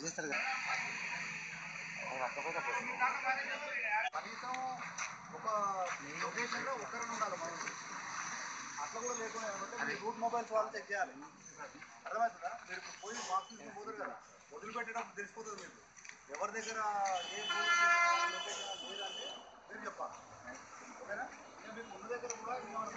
చేస్తారు కదా కనీసం ఒక లొకేషన్లో ఒక్కరు ఉండాలి మనం అట్లా కూడా లేకుండా ఏమంటే మీరు రూట్ మొబైల్స్ వాళ్ళు చెక్ చేయాలి అర్థమవుతుందా మీరు ఇప్పుడు పోయి బాక్స్ తీసుకుని పోతారు కదా వదిలిపెట్టేటప్పుడు తెలిసిపోతుంది మీకు ఎవరి దగ్గర ఏ లొకేషన్ లేదంటే మీరు చెప్పాలి ఓకేనా నేను మీకు ఉన్న దగ్గర కూడా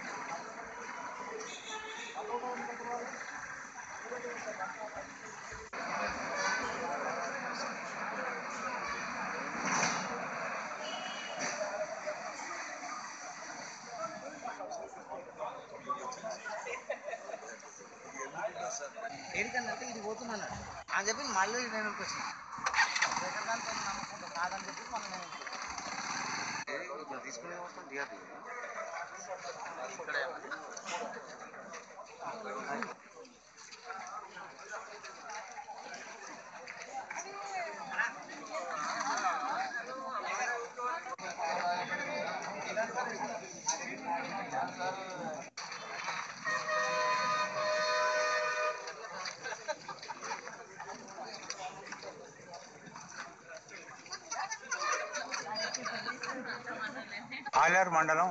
ఏడికన్నా అంటే ఇది పోతున్నాను అని చెప్పి మళ్ళీ నేను వచ్చిన సెకండ్ దాంతో నమ్మకుండా కాదని చెప్పి మళ్ళీ నేను తీసుకునే వస్తాను డిఆర్టీ ఆలేరు మండలం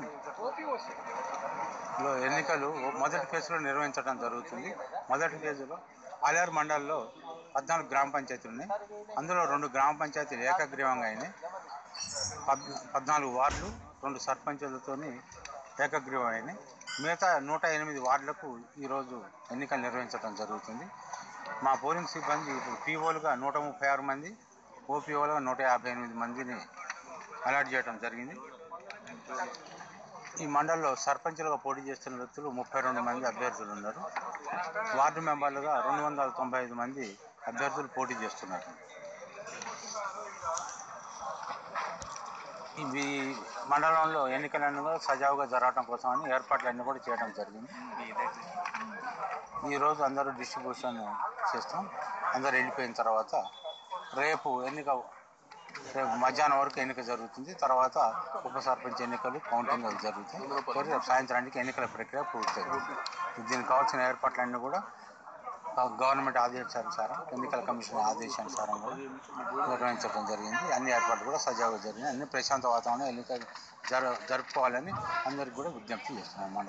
లో ఎన్నికలు మొదటి ఫేజ్లో నిర్వహించడం జరుగుతుంది మొదటి ఫేజ్లో ఆలేరు మండలంలో పద్నాలుగు గ్రామ పంచాయతీలు ఉన్నాయి అందులో రెండు గ్రామ పంచాయతీలు ఏకగ్రీవంగా అయినాయి పద్ పద్నాలుగు వార్డులు రెండు సర్పంచులతోని ఏకగ్రీవం అయినాయి మిగతా నూట ఎనిమిది వార్డులకు ఈరోజు ఎన్నికలు నిర్వహించడం జరుగుతుంది మా పోలింగ్ సిబ్బంది ఇప్పుడు పీఓలుగా నూట ముప్పై ఆరు మంది ఓపీఓలుగా నూట యాభై ఎనిమిది మందిని అలాట్ చేయడం జరిగింది ఈ మండలంలో సర్పంచులుగా పోటీ చేస్తున్న వ్యక్తులు ముప్పై రెండు మంది అభ్యర్థులు ఉన్నారు వార్డు మెంబర్లుగా రెండు వందల తొంభై ఐదు మంది అభ్యర్థులు పోటీ చేస్తున్నారు ఇవి మండలంలో ఎన్నికలన్నీ కూడా సజావుగా జరగడం కోసమని ఏర్పాట్లన్నీ కూడా చేయడం జరిగింది ఈరోజు అందరూ డిస్ట్రిబ్యూషన్ చేస్తాం అందరూ వెళ్ళిపోయిన తర్వాత రేపు ఎన్నిక రేపు మధ్యాహ్నం వరకు ఎన్నిక జరుగుతుంది తర్వాత ఉప సర్పంచ్ ఎన్నికలు కౌంటింగ్ అవి జరుగుతాయి మరి రేపు సాయంత్రానికి ఎన్నికల ప్రక్రియ పూర్తవుతుంది దీనికి కావాల్సిన ఏర్పాట్లన్నీ కూడా ఆ గవర్నమెంట్ ఆదేశానుసారం ఎన్నికల కమిషన్ ఆదేశానుసారం కూడా నిర్వహించడం జరిగింది అన్ని ఏర్పాట్లు కూడా సజావుగా జరిగినాయి అన్ని ప్రశాంత వాతావరణం ఎన్నికలు జరు జరుపుకోవాలని అందరికి కూడా విజ్ఞప్తి చేస్తున్నాం